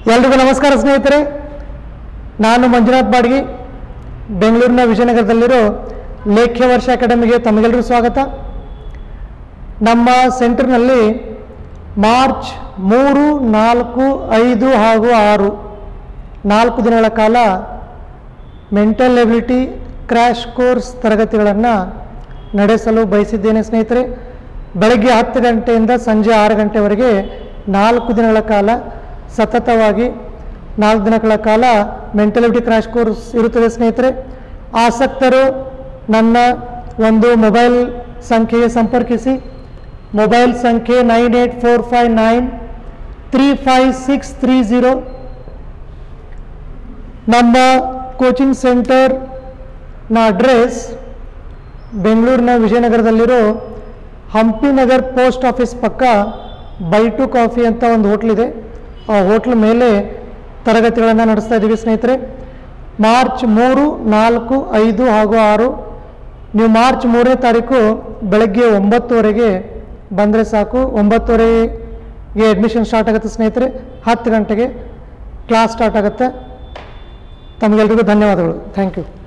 ಎಲ್ರಿಗೂ ನಮಸ್ಕಾರ ಸ್ನೇಹಿತರೆ ನಾನು ಮಂಜುನಾಥ್ ಬಾಡ್ಗಿ ಬೆಂಗಳೂರಿನ ವಿಜಯನಗರದಲ್ಲಿರೋ ಲೇಖ್ಯ ವರ್ಷ ಅಕಾಡೆಮಿಗೆ ತಮಗೆಲ್ಲರಿಗೂ ಸ್ವಾಗತ ನಮ್ಮ ಸೆಂಟರ್ನಲ್ಲಿ ಮಾರ್ಚ್ ಮೂರು ನಾಲ್ಕು ಐದು ಹಾಗೂ ಆರು ನಾಲ್ಕು ದಿನಗಳ ಕಾಲ ಮೆಂಟಲ್ ಎಬಿಲಿಟಿ ಕ್ರ್ಯಾಶ್ ಕೋರ್ಸ್ ತರಗತಿಗಳನ್ನು ನಡೆಸಲು ಬಯಸಿದ್ದೇನೆ ಸ್ನೇಹಿತರೆ ಬೆಳಗ್ಗೆ ಹತ್ತು ಗಂಟೆಯಿಂದ ಸಂಜೆ ಆರು ಗಂಟೆವರೆಗೆ ನಾಲ್ಕು ದಿನಗಳ ಕಾಲ ಸತತವಾಗಿ ನಾಲ್ಕು ದಿನಗಳ ಕಾಲ ಮೆಂಟಲ್ ಎಬಿಲಿಟಿ ಕ್ರ್ಯಾಶ್ ಕೋರ್ಸ್ ಇರುತ್ತದೆ ಸ್ನೇಹಿತರೆ ಆಸಕ್ತರು ನನ್ನ ಒಂದು ಮೊಬೈಲ್ ಸಂಖ್ಯೆಗೆ ಸಂಪರ್ಕಿಸಿ ಮೊಬೈಲ್ ಸಂಖ್ಯೆ nine eight four five nine three five six three zero ನಮ್ಮ ಕೋಚಿಂಗ್ ಸೆಂಟರ್ ನ ಅಡ್ರೆಸ್ ಬೆಂಗಳೂರಿನ ವಿಜಯನಗರದಲ್ಲಿರೋ ಹಂಪಿ ನಗರ್ ಪೋಸ್ಟ್ ಆಫೀಸ್ ಪಕ್ಕ ಬೈ ಟು ಕಾಫಿ ಅಂತ ಒಂದು ಹೋಟ್ಲಿದೆ ಆ ಹೋಟ್ಲ್ ಮೇಲೆ ತರಗತಿಗಳನ್ನು ನಡೆಸ್ತಾ ಇದ್ದೀವಿ ಸ್ನೇಹಿತರೆ ಮಾರ್ಚ್ ಮೂರು ನಾಲ್ಕು ಐದು ಹಾಗೂ ಆರು ನೀವು ಮಾರ್ಚ್ ಮೂರನೇ ತಾರೀಕು ಬೆಳಗ್ಗೆ ಒಂಬತ್ತುವರೆಗೆ ಬಂದರೆ ಸಾಕು ಒಂಬತ್ತುವರೆಗೆ ಅಡ್ಮಿಷನ್ ಸ್ಟಾರ್ಟ್ ಆಗುತ್ತೆ ಸ್ನೇಹಿತರೆ ಹತ್ತು ಗಂಟೆಗೆ ಕ್ಲಾಸ್ ಸ್ಟಾರ್ಟ್ ಆಗುತ್ತೆ ತಮಗೆಲ್ರಿಗೂ ಧನ್ಯವಾದಗಳು ಥ್ಯಾಂಕ್ ಯು